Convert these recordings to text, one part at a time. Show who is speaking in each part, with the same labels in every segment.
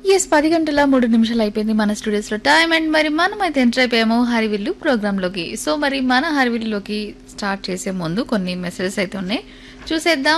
Speaker 1: yes పది గంటల మూడు నిమిషాలు అయిపోయింది మన స్టూడియోస్ లో టైం అండ్ మరి మనం అయితే ఎంటర్ అయిపోయాము హరివిల్లు ప్రోగ్రామ్ లోకి సో మరి మన హరివిల్లులోకి స్టార్ట్ చేసే ముందు కొన్ని మెసేజెస్ అయితే ఉన్నాయి చూసేద్దాం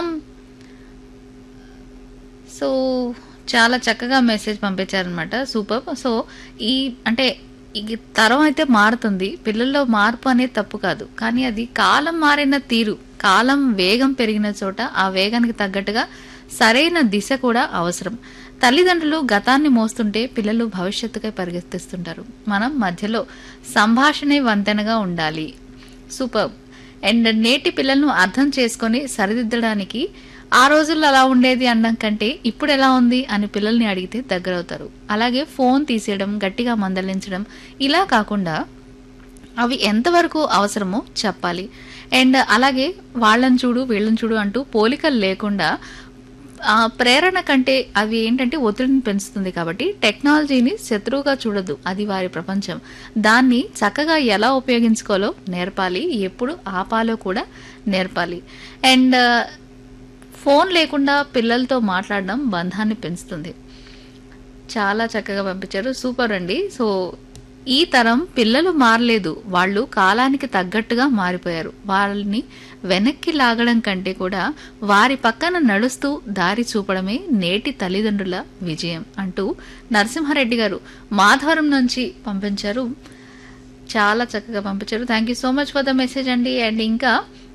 Speaker 1: సో చాలా చక్కగా మెసేజ్ పంపించారనమాట సూపర్ సో ఈ అంటే ఈ తరం అయితే మారుతుంది పిల్లల్లో మార్పు అనేది తప్పు కాదు కానీ అది కాలం మారిన తీరు కాలం వేగం పెరిగిన చోట ఆ వేగానికి తగ్గట్టుగా సరైన దిశ కూడా అవసరం తల్లిదండ్రులు గతాన్ని మోస్తుంటే పిల్లలు భవిష్యత్తుకై పరిగెత్తిస్తుంటారు మనం మధ్యలో సంభాషణే వంతెనగా ఉండాలి సూపర్ అండ్ నేటి పిల్లలను అర్థం చేసుకొని సరిదిద్దడానికి ఆ రోజుల్లో అలా ఉండేది అనడం కంటే ఇప్పుడు ఎలా ఉంది అని పిల్లల్ని అడిగితే దగ్గరవుతారు అలాగే ఫోన్ తీసేయడం గట్టిగా మందలించడం ఇలా కాకుండా అవి ఎంతవరకు అవసరమో చెప్పాలి అండ్ అలాగే వాళ్ళని చూడు వీళ్ళని చూడు అంటూ పోలికలు లేకుండా ఆ, ప్రేరణ కంటే అవి ఏంటంటే ఒత్తిడిని పెంచుతుంది కాబట్టి టెక్నాలజీని శత్రువుగా చూడదు అది వారి ప్రపంచం దాన్ని చక్కగా ఎలా ఉపయోగించుకోవాలో నేర్పాలి ఎప్పుడు ఆపాలో కూడా నేర్పాలి అండ్ ఫోన్ లేకుండా పిల్లలతో మాట్లాడడం బంధాన్ని పెంచుతుంది చాలా చక్కగా పంపించారు సూపర్ అండి సో ఈ తరం పిల్లలు మారలేదు వాళ్ళు కాలానికి తగ్గట్టుగా మారిపోయారు వాళ్ళని వెనక్కి లాగడం కంటే కూడా వారి పక్కన నడుస్తూ దారి చూపడమే నేటి తల్లిదండ్రుల విజయం అంటూ నరసింహారెడ్డి గారు మాధవరం నుంచి పంపించారు చాలా చక్కగా పంపించారు thank you so much for the message అండి అండ్ ఇంకా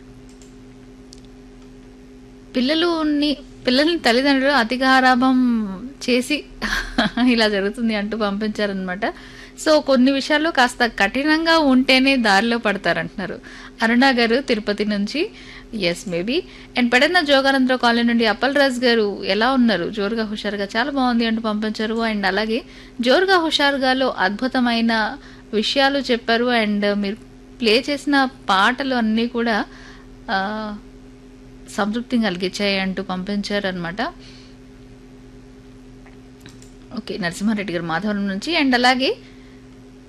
Speaker 1: పిల్లలుని పిల్లల్ని తల్లిదండ్రులు అతిగారాభం చేసి ఇలా జరుగుతుంది అంటూ పంపించారనమాట సో కొన్ని విషయాల్లో కాస్త కఠినంగా ఉంటేనే దారిలో పడతారంటున్నారు అరుణ గారు తిరుపతి నుంచి ఎస్ మేబీ అండ్ పెడన్న జోగానందరావు కాలనీ నుండి అప్పల్ రాజ్ గారు ఎలా ఉన్నారు జోరుగా హుషారుగా చాలా బాగుంది అంటూ పంపించారు అండ్ అలాగే జోరుగా హుషారుగాలో అద్భుతమైన విషయాలు చెప్పారు అండ్ మీరు ప్లే చేసిన పాటలు అన్నీ కూడా ఆ, సంతృప్తిని కలిగించాయి అంటూ పంపించారు అనమాట ఓకే నరసింహారెడ్డి గారు మాధవరం నుంచి అండ్ అలాగే